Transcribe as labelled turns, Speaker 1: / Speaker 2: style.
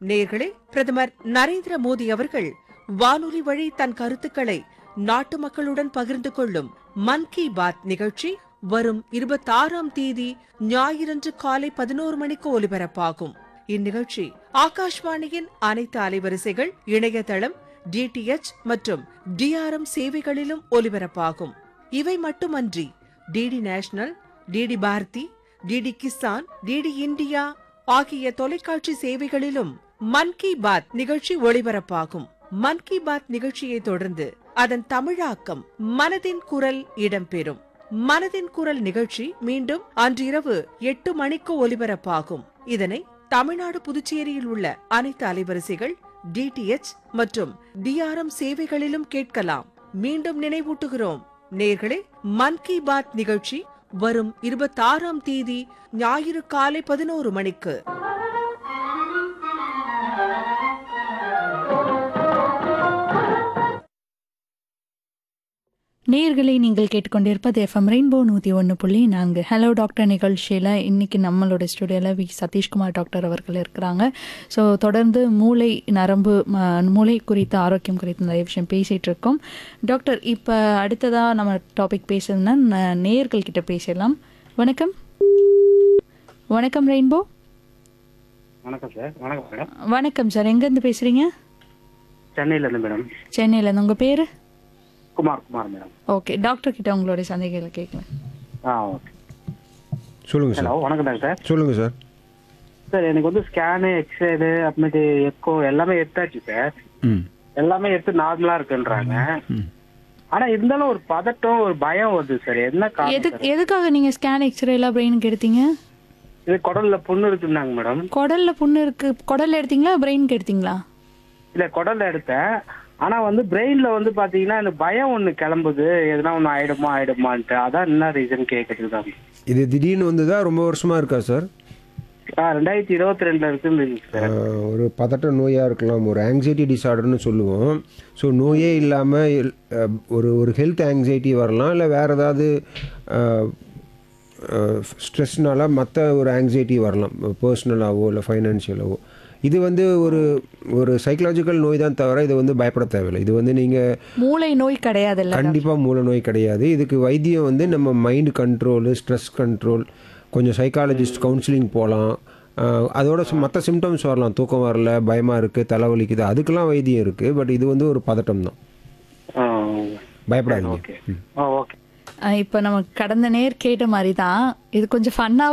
Speaker 1: நேர்களே பிரதமர் நரேந்திர மோடி அவர்கள் வானொலி வழி தன் கருத்துக்களை நாட்டு மக்களுடன் பகிர்ந்து கொள்ளும் மன் கி பாத் நிகழ்ச்சி வரும் இருபத்தாறாம் தேதி ஞாயிறன்று காலை பதினோரு மணிக்கு ஒலிபரப்பாகும் இந்நிகழ்ச்சி ஆகாஷ்வாணியின் அனைத்து அலைவரிசைகள் இணையதளம் டிடிஎச் மற்றும் டிஆர்எம் சேவைகளிலும் ஒலிபரப்பாகும் இவை மட்டுமன்றி DD national DD Bharati DD Kisan DD India ஆகிய தொலைக்காட்சி சேவைகளிலும் மன் கி பாத் நிகழ்ச்சி ஒளிபரப்பாகும் மன் கி பாத் நிகழ்ச்சியை தொடர்ந்து அதன் தமிழாக்கம் மனதின் குரல் இடம்பெறும் மனதின் குரல் நிகழ்ச்சி மீண்டும் அன்றிரவு எட்டு மணிக்கு ஒலிபரப்பாகும் இதனை தமிழ்நாடு புதுச்சேரியில் உள்ள அனைத்து அலைவரிசைகள் டிடிஎச் மற்றும் டிஆர்எம் சேவைகளிலும் கேட்கலாம் மீண்டும் நினைவூட்டுகிறோம் நேர்களே மன் கி பாத் நிகழ்ச்சி வரும் இருபத்தாறாம் தேதி ஞாயிறு காலை பதினோரு மணிக்கு
Speaker 2: நேயர்களை நீங்கள் கேட்டுக்கொண்டிருப்பது எஃப்எம் ரெயின்போ நூற்றி ஒன்று புள்ளி நான்கு ஹலோ டாக்டர் நிகழ்ச்சியில் இன்றைக்கி நம்மளோட ஸ்டுடியோவில் வி சதீஷ்குமார் டாக்டர் அவர்கள் இருக்கிறாங்க ஸோ தொடர்ந்து மூளை நரம்பு ம- மூளை குறித்த ஆரோக்கியம் குறித்த நிறைய விஷயம் பேசிகிட்டு இருக்கோம் டாக்டர் இப்போ அடுத்ததாக நம்ம டாபிக் பேசுறதுன்னா ந- நேயர்கள் கிட்ட பேசிடலாம் வணக்கம் வணக்கம் ரெயின்போ
Speaker 3: வணக்கம் சார் வணக்கம் மேடம்
Speaker 2: வணக்கம் சார் எங்கேருந்து பேசுகிறீங்க
Speaker 3: சென்னையிலேருந்து மேடம்
Speaker 2: சென்னையிலேருந்து உங்கள் பேர்
Speaker 3: Kumar Kumar madam
Speaker 2: okay doctor கிட்ட உங்களுடைய சந்தேகங்களை கேட்கலாம்
Speaker 3: ஆ ஓகே
Speaker 4: சொல்லுங்க சார்
Speaker 3: ஹலோ வணக்கம் டாக்டர்
Speaker 4: சொல்லுங்க சார்
Speaker 3: சார் எனக்கு வந்து ஸ்கேனு எக்ஸ்ரேடு அப்புறமேட்டு எக்கோ எல்லாமே எடுத்தாச்சு சார்
Speaker 4: ம்
Speaker 3: எல்லாமே எடுத்து நார்மலா இருக்குன்றாங்க
Speaker 4: ம்
Speaker 3: ஆனா இருந்தாலும் ஒரு பதட்டம் ஒரு பயம் வருது சார் என்ன காரணம்
Speaker 2: எது
Speaker 3: சார்?
Speaker 2: எதுக்காக நீங்கள் ஸ்கேன் எக்ஸ்ரேலாம் பிரெயினுக்கு எடுத்தீங்க
Speaker 3: இது குடல்ல புண்ணு இருக்குன்னாங்க மேடம்
Speaker 2: குடல்ல புண்ணு இருக்கு குடல்ல எடுத்தீங்களா பிரெயினுக்கு எடுத்தீங்களா
Speaker 3: இல்ல குடல்ல எடுத்தேன் ஆனா வந்து பிரெயின்ல வந்து பாத்தீங்கன்னா எனக்கு பயம் ஒண்ணு கிளம்புது எதுனா ஒண்ணு ஆயிடுமா ஆயிடுமான்ட்டு அதான் என்ன ரீசன் கேட்கறதுக்கு தான்
Speaker 4: இது திடீர்னு வந்ததா ரொம்ப வருஷமா இருக்கா சார்
Speaker 3: ஆ ரெண்டாயிரத்தி இருபத்தி ரெண்டுல இருக்குன்னு சார்
Speaker 4: ஆஹ், ஒரு பதட்ட நோயாக இருக்கலாம் ஒரு ஆங்ஸைட்டி டிசார்டர்னு சொல்லுவோம் ஸோ நோயே இல்லாமல் ஒரு ஒரு ஹெல்த் ஆங்ஸைட்டி வரலாம் இல்லை வேறு ஏதாவது ஸ்ட்ரெஸ்னால மற்ற ஒரு ஆங்ஸைட்டி வரலாம் பர்சனலாகவோ இல்லை ஃபைனான்ஷியலாவோ இது வந்து ஒரு ஒரு சைக்கலாஜிக்கல் நோய் தான் தவிர இது வந்து பயப்பட தேவையில்லை இது வந்து நீங்கள்
Speaker 2: மூளை நோய் கிடையாதுல்ல
Speaker 4: கண்டிப்பாக மூல நோய் கிடையாது இதுக்கு வைத்தியம் வந்து நம்ம மைண்ட் கண்ட்ரோலு ஸ்ட்ரெஸ் கண்ட்ரோல் கொஞ்சம் சைக்காலஜிஸ்ட் கவுன்சிலிங் போகலாம் ஆஹ் அதோட மற்ற சிம்டம்ஸ் வரலாம் தூக்கம் வரல பயமாக இருக்குது தலைவலிக்குது அதுக்கெல்லாம் வைத்தியம் இருக்குது பட் இது வந்து ஒரு பதட்டம் தான் பயப்படாதீங்க
Speaker 3: ஓகே ஆ ஓகே
Speaker 2: இப்போ நம்ம கடந்த நேர் கேட்ட மாதிரி தான் இது கொஞ்சம் ஃபன்னாக